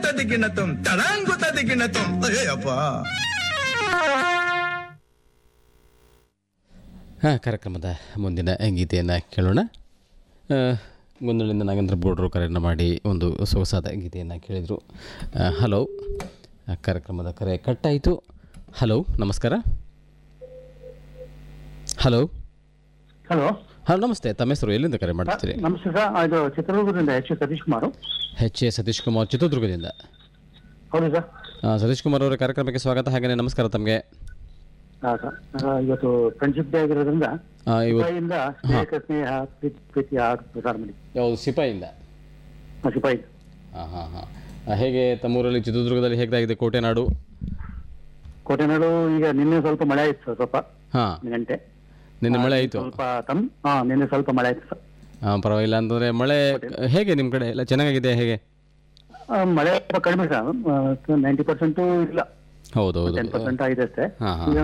ತದಿಗಿಣತಂ ತಳಂಗು ತದಿಗಿಣತಂ ಅಯ್ಯಪ್ಪ ಹಾಂ ಕಾರ್ಯಕ್ರಮದ ಮುಂದಿನ ಗೀತೆಯನ್ನು ಕೇಳೋಣ ಆ, ಗೊಂದಲಿಂದ ನಾಗೇಂದ್ರ ಬೋಡ್ರು ಕರೆಯನ್ನು ಮಾಡಿ ಒಂದು ಸೊಗಸಾದ ಗೀತೆಯನ್ನು ಕೇಳಿದರು ಆ, ಹಲೋ ಆ, ಕಾರ್ಯಕ್ರಮದ ಕರೆ ಕಟ್ಟಾಯಿತು ಹಲೋ ನಮಸ್ಕಾರ ಹಲೋ ಹಲೋ ಹಾಂ ನಮಸ್ತೆ ತಮ್ಮ ಹೆಸರು ಎಲ್ಲಿಂದ ಕರೆ ಮಾಡ್ತೀರಿ ನಮಸ್ತೆ ಸರ್ ಇದು ಚಿತ್ರದುರ್ಗದಿಂದ H Satish Kumar H A Satish Kumar ಚಿತ್ರದುರ್ಗದಿಂದ ಹೌದು ಸರ್ ಆ, ಸತೀಶ್ ಕುಮಾರ್ ಅವರ ಕಾರ್ಯಕ್ರಮಕ್ಕೆ ಸ್ವಾಗತ ಹಾಗೆಯೇ ನಮಸ್ಕಾರ ತಮಗೆ ಹಾ ಸರ್ ಆ, ಇವತ್ತು ಫ್ರೆಂಡ್ಶಿಪ್ ಡೇ ಆಗಿರೋದ್ರಿಂದ ಆ, ಇವತ್ತು ಸಿಪಾಯಿಯಿಂದ ಸ್ನೇಹಕ ಸ್ನೇಹ ಪ್ರೀತಿ ಪ್ರೀತಿ ಹಾಡು ಪ್ರಸಾರ ಮಾಡಿ ಯಾವುದು ಸಿಪಾಯಿಂದ ಆ, ಸಿಪಾಯಿ ಹಾಂ ಹಾಂ ಹಾಂ ಹೇಗೆ ತಮ್ಮೂರಲ್ಲಿ ಚಿತ್ರದುರ್ಗದಲ್ಲಿ ಹೇಗಾಗಿದೆ ಕೋಟೆನಾಡು ಕೋಟೆನಾಡು ಈಗ ನಿನ್ನೆ ಸ್ವಲ್ಪ ಮಳೆ ಆಯ್ತು ಸರ್ ಸ್ವಲ್ಪ ಹಾಂ ಒಂದು ಗಂಟೆ ನಿನ್ನೆ ಮಳೆ ಆಯಿತು ಸ್ವಲ್ಪ ತಮ್ ಹಾ ನಿನ್ನೆ ಸ್ವಲ್ಪ ಮಳೆ ಆಯ್ತು ಸರ್ ಹಾಂ ಪರವಾಗಿಲ್ಲ ಅಂತಂದರೆ ಮಳೆ ಹೇಗೆ ನಿಮ್ಮ ಕಡೆ ಎಲ್ಲ ಚೆನ್ನಾಗಿದೆ ಹೇಗೆ ಆ, ಮಳೆ ಸ್ವಲ್ಪ ಕಡಿಮೆ ಸರ್ ನೈಂಟಿ ಪರ್ಸೆಂಟು ಇಲ್ಲ ಹೌದು ಹೌದು ಟೆನ್ ಪರ್ಸೆಂಟ್ ಆಗಿದೆ ಅಷ್ಟೇ ಹಾಂ ಹಾಂ ಈಗ